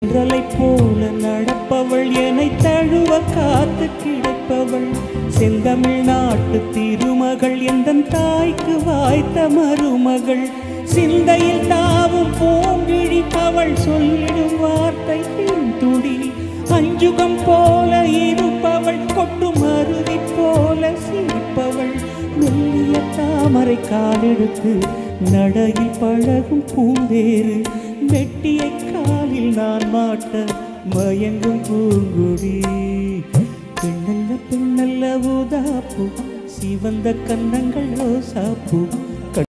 தென்றலை போல நடப்பவள் என்னை தழுவ காத்து கிடப்பவள் செந்தமிழ் நாட்டு திருமகள் எந்த தாய்க்கு வாய்த்த மருமகள் சிந்தையில் தாவும் பூங்கிழி அவள் சொல்லிடும் வார்த்தை துடி அஞ்சுகம் போல இருப்பவள் கொட்டும் அருவி போல சிரிப்பவள் மெல்லிய தாமரை காலெடுத்து நடையில் பழகும் பூந்தேறு வெட்டியை காலில் நான் மாட்ட மயங்கும் பூங்குடி பெண்ணல்ல பெண்ணல்ல ஊதாப்பூ சிவந்த கன்னங்கள் ரோசாப்பூ